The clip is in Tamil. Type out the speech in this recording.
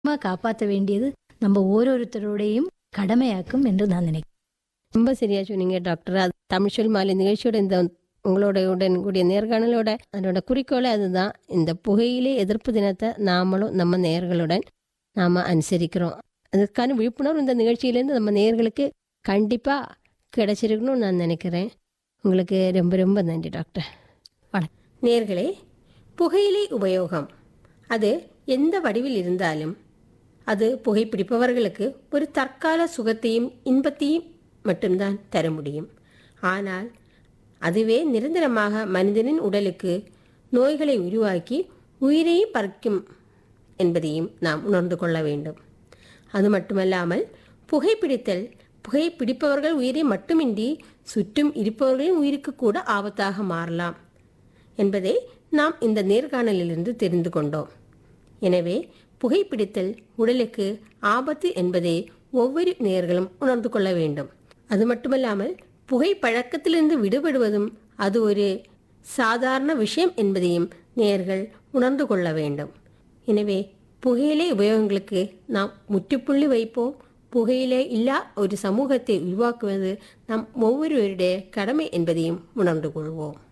காப்பாற்ற வேண்டியது நம்ம ஓரோருத்தருடையும் கடமையாக்கும் என்று நான் நினைக்கிறேன் ரொம்ப சரியா சொன்னீங்க டாக்டர் அது தமிழ் சொல் மாலை நிகழ்ச்சியோட இந்த உங்களோட உடன் கூடிய நேர்காணலோட அதனோட குறிக்கோளே அதுதான் இந்த புகையிலே எதிர்ப்பு தினத்தை நாமளும் நம்ம நேர்களுடன் நாம அனுசரிக்கிறோம் அதுக்கான விழிப்புணர்வு இந்த நிகழ்ச்சியிலேருந்து நம்ம நேர்களுக்கு கண்டிப்பா கிடைச்சிருக்கணும்னு நான் நினைக்கிறேன் உங்களுக்கு ரொம்ப ரொம்ப நன்றி டாக்டர் வணக்கம். நேர்களே புகையிலை உபயோகம் அது எந்த வடிவில் இருந்தாலும் அது புகைப்பிடிப்பவர்களுக்கு ஒரு தற்கால சுகத்தையும் இன்பத்தையும் மட்டும்தான் தர முடியும் ஆனால் அதுவே நிரந்தரமாக மனிதனின் உடலுக்கு நோய்களை உருவாக்கி உயிரையும் பறிக்கும் என்பதையும் நாம் உணர்ந்து கொள்ள வேண்டும் அது மட்டுமல்லாமல் புகைப்பிடித்தல் புகைப்பிடிப்பவர்கள் உயிரை மட்டுமின்றி சுற்றும் இருப்பவர்களின் உயிருக்கு கூட ஆபத்தாக மாறலாம் என்பதை நாம் இந்த நேர்காணலிலிருந்து தெரிந்து கொண்டோம் எனவே புகைப்பிடித்தல் உடலுக்கு ஆபத்து என்பதை ஒவ்வொரு நேர்களும் உணர்ந்து கொள்ள வேண்டும் அது மட்டுமல்லாமல் புகை பழக்கத்திலிருந்து விடுபடுவதும் அது ஒரு சாதாரண விஷயம் என்பதையும் நேர்கள் உணர்ந்து கொள்ள வேண்டும் எனவே புகையிலை உபயோகங்களுக்கு நாம் முற்றுப்புள்ளி வைப்போம் புகையிலே இல்லா ஒரு சமூகத்தை உருவாக்குவது நம் ஒவ்வொருவருடைய கடமை என்பதையும் உணர்ந்து கொள்வோம்